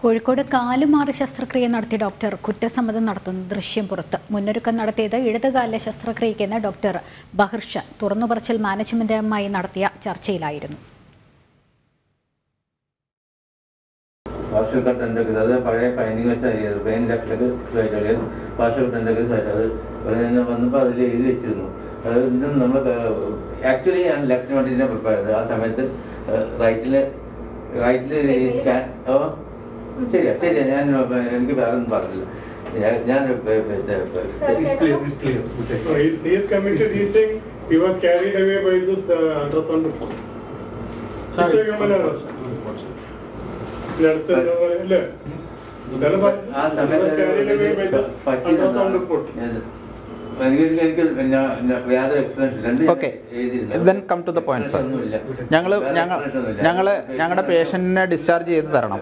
കോഴിക്കോട് കാലുമാറി ശസ്ത്രക്രിയ നടത്തിയ ഡോക്ടർ കുറ്റസമ്മതം നടത്തുന്ന ദൃശ്യം പുറത്ത് മുന്നൊരുക്കം നടത്തിയത് ഇടതുകാലിലെ ശസ്ത്രക്രിയയ്ക്കെന്ന് ഡോക്ടർ ബഹിർഷ തുറന്നുപറച്ചിൽ മാനേജ്മെന്റുമായി നടത്തിയ ചർച്ചയിലായിരുന്നു പാർഷ്യൽ കട്ട് ടെൻഡക്കിൾ അത് പഴയ പൈനിങ് വെച്ച അരിയത് പെയിൻ ലെഫ്റ്റിലേക്ക് സൈഡ് പാർഷ്യൽ ടെൻഡക്കിൾ സൈഡ് അത് ഇവിടെ നിന്ന് വന്നപ്പോൾ അതിൽ എഴുതി വെച്ചിരുന്നു അത് ഇന്നും നമ്മൾ ആക്ച്വലി ഞാൻ ലെഫ്റ്റിന് വേണ്ടിയിട്ട് പ്രിപ്പയർ ചെയ്തത് ആ സമയത്ത് റൈറ്റിൽ റൈറ്റിൽ ഈ സ്കാൻ ഓ ശരിയാ ശരിയാ ഞാൻ എനിക്ക് വേറെ ഒന്നും പറഞ്ഞില്ല ഞാൻ- ഞാൻ It's clear, it's clear. So he's, he is committed, he's saying he was carried away by this uh, ultrasound report. It's a human error. ഇതിനടുത്ത് എന്താ പറയാ, അല്ലേ? ഇതാണ് പ- ആ he was carried away by this ultrasound report. എനിക്ക് എനിക്ക് ഞാൻ- ഞാൻ വേറെ എക്സ്പ്ലനേഷൻ രണ്ട് Okay. എഴുതിയിരുന്നു. Then come to the point, sir. ഒന്നുമില്ല. ഞങ്ങൾ വേറെ ഞങ്ങൾ explanation ഒന്നുമില്ല. ഞങ്ങൾ ഞങ്ങളുടെ പേഷ്യന്റിനെ ഡിസ്ചാർജ് ചെയ്ത് തരണം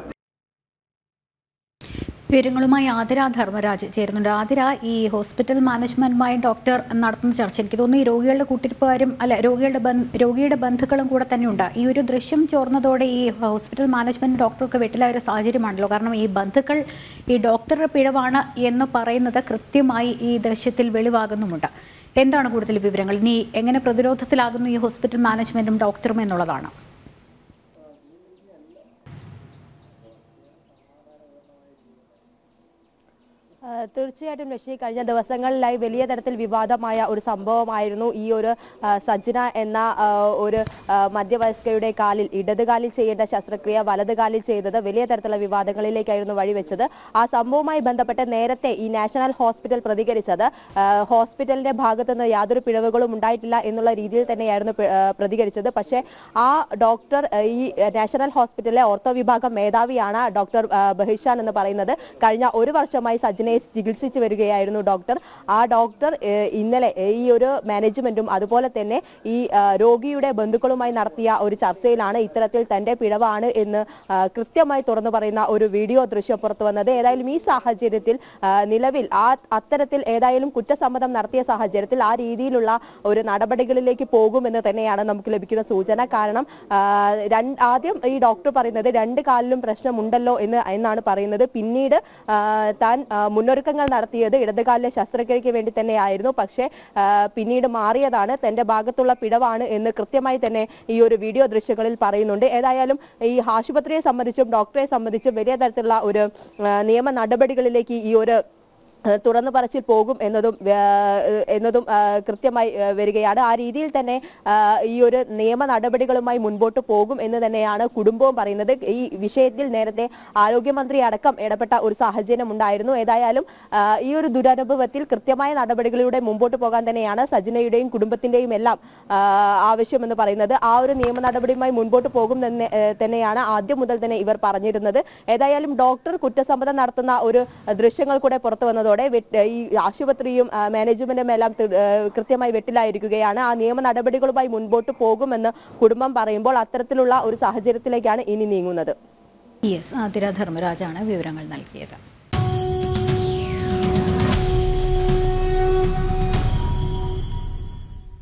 വിവരങ്ങളുമായി ആതിര ധർമ്മരാജ് ചേരുന്നുണ്ട് ആതിര ഈ ഹോസ്പിറ്റൽ മാനേജ്മെന്റുമായി ഡോക്ടർ നടത്തുന്ന ചർച്ച എനിക്ക് തോന്നുന്നു ഈ രോഗികളുടെ കൂട്ടിരിപ്പുകാരും അല്ല രോഗികളുടെ ബന്ധ- രോഗിയുടെ ബന്ധുക്കളും കൂടെ തന്നെയുണ്ട് ഈ ഒരു ദൃശ്യം ചോർന്നതോടെ ഈ ഹോസ്പിറ്റൽ മാനേജ്മെന്റ് ഡോക്ടർക്ക് വെട്ടിലായ ഒരു സാഹചര്യമാണല്ലോ കാരണം ഈ ബന്ധുക്കൾ ഈ ഡോക്ടറുടെ പിഴവാണ് എന്ന് പറയുന്നത് കൃത്യമായി ഈ ദൃശ്യത്തിൽ വെളിവാകുന്നുമുണ്ട് എന്താണ് കൂടുതൽ വിവരങ്ങൾ ഇനി എങ്ങനെ പ്രതിരോധത്തിലാകുന്നു ഈ ഹോസ്പിറ്റൽ മാനേജ്മെന്റും ഡോക്ടറും എന്നുള്ളതാണ് ആ, തീർച്ചയായിട്ടും ലക്ഷ്മി കഴിഞ്ഞ ദിവസങ്ങളിലായി വലിയ തരത്തിൽ വിവാദമായ ഒരു സംഭവമായിരുന്നു ഈ ഒരു ആ, സജ്ന എന്ന ആ, ഒരു ആ, മധ്യവയസ്കയുടെ കാലിൽ ഇടത് കാലിൽ ചെയ്യേണ്ട ശസ്ത്രക്രിയ വലത് കാലിൽ ചെയ്തത് വലിയ തരത്തിലുള്ള വിവാദങ്ങളിലേക്കായിരുന്നു വഴിവെച്ചത് ആ സംഭവവുമായി ബന്ധപ്പെട്ട് നേരത്തെ ഈ നാഷണൽ ഹോസ്പിറ്റൽ പ്രതികരിച്ചത് ആ, ഹോസ്പിറ്റലിന്റെ ഭാഗത്ത് നിന്ന് യാതൊരു പിഴവുകളും ഉണ്ടായിട്ടില്ല എന്നുള്ള രീതിയിൽ തന്നെയായിരുന്നു പി- ആ, പ്രതികരിച്ചത് പക്ഷേ ആ ഡോക്ടർ ആ, ഈ നാഷണൽ ഹോസ്പിറ്റലിലെ ഓർത്തോ വിഭാഗം മേധാവിയാണ് ഡോക്ടർ ആ, ബഹിഷാൻ എന്ന് പറയുന്നത് കഴിഞ്ഞ ഒരു വർഷമായി സജ്ജനെ ചികിത്സിച്ചു വരികയായിരുന്നു ഡോക്ടർ ആ ഡോക്ടർ ഏഹ്, ഇന്നലെ ഏഹ്, ഈ ഒരു മാനേജ്മെന്റും അതുപോലെ തന്നെ ഈ ആ, രോഗിയുടെ ബന്ധുക്കളുമായി നടത്തിയ ഒരു ചർച്ചയിലാണ് ഇത്തരത്തിൽ തന്റെ പിഴവാണ് എന്ന് ആ, കൃത്യമായി തുറന്നു പറയുന്ന ഒരു വീഡിയോ ദൃശ്യം പുറത്തു വന്നത് ഏതായാലും ഈ സാഹചര്യത്തിൽ ആ, നിലവിൽ ആ അത്തരത്തിൽ ഏതായാലും കുറ്റസമ്മതം നടത്തിയ സാഹചര്യത്തിൽ ആ രീതിയിലുള്ള ഒരു നടപടികളിലേക്ക് പോകുമെന്ന് തന്നെയാണ് നമുക്ക് ലഭിക്കുന്ന സൂചന കാരണം ആ, രണ്ട് ആദ്യം ഈ ഡോക്ടർ പറയുന്നത് രണ്ട് കാലിലും പ്രശ്നമുണ്ടല്ലോ എന്ന് എന്നാണ് പറയുന്നത് പിന്നീട് ആ, താൻ ആ, മുന്നൊരുക്കങ്ങൾ നടത്തിയത് ഇടതുകാലിലെ ശസ്ത്രക്രിയയ്ക്ക് വേണ്ടി തന്നെയായിരുന്നു പക്ഷേ ആ, പിന്നീട് മാറിയതാണ് തന്റെ ഭാഗത്തുള്ള പിഴവാണ് എന്ന് കൃത്യമായി തന്നെ ഈ ഒരു വീഡിയോ ദൃശ്യങ്ങളിൽ പറയുന്നുണ്ട് ഏതായാലും ഈ ആശുപത്രിയെ സംബന്ധിച്ചും ഡോക്ടറെ സംബന്ധിച്ചും വലിയ തരത്തിലുള്ള ഒരു ആ, നിയമ നടപടികളിലേക്ക് ഈ ഒരു ഏഹ് തുറന്നു പറച്ചിൽ പോകും എന്നതും ഏഹ് എന്നതും ഏഹ് കൃത്യമായി ഏഹ് വരികയാണ് ആ രീതിയിൽ തന്നെ ഏഹ് ഈ ഒരു നിയമ നടപടികളുമായി മുൻപോട്ട് പോകും എന്ന് തന്നെയാണ് കുടുംബവും പറയുന്നത് ഈ വിഷയത്തിൽ നേരത്തെ ആരോഗ്യമന്ത്രി അടക്കം ഇടപെട്ട ഒരു സാഹചര്യം ഉണ്ടായിരുന്നു ഏതായാലും ഏഹ് ഈ ഒരു ദുരനുഭവത്തിൽ കൃത്യമായ നടപടികളിലൂടെ മുമ്പോട്ട് പോകാൻ തന്നെയാണ് സജിനയുടെയും കുടുംബത്തിന്റെയും എല്ലാം ഏഹ് ആവശ്യമെന്ന് പറയുന്നത് ആ ഒരു നിയമ നടപടിയുമായി മുൻപോട്ട് പോകും തന്നെ ഏഹ് തന്നെയാണ് ആദ്യം മുതൽ തന്നെ ഇവർ പറഞ്ഞിരുന്നത് ഏതായാലും ഡോക്ടർ കുറ്റസമ്മതം നടത്തുന്ന ഒരു ദൃശ്യങ്ങൾ കൂടെ പുറത്തു വന്നതോടെ വെട്ട്- ഈ ആശുപത്രിയും ആ, മാനേജ്മെന്റും എല്ലാം തി- ഏഹ് കൃത്യമായി വെട്ടിലായിരിക്കുകയാണ് ആ നിയമ നടപടികളുമായി മുൻപോട്ട് പോകുമെന്ന് കുടുംബം പറയുമ്പോൾ അത്തരത്തിലുള്ള ഒരു സാഹചര്യത്തിലേക്കാണ് ഇനി നീങ്ങുന്നത് യെസ് ആതിര ധർമ്മരാജാണ് വിവരങ്ങൾ നൽകിയത്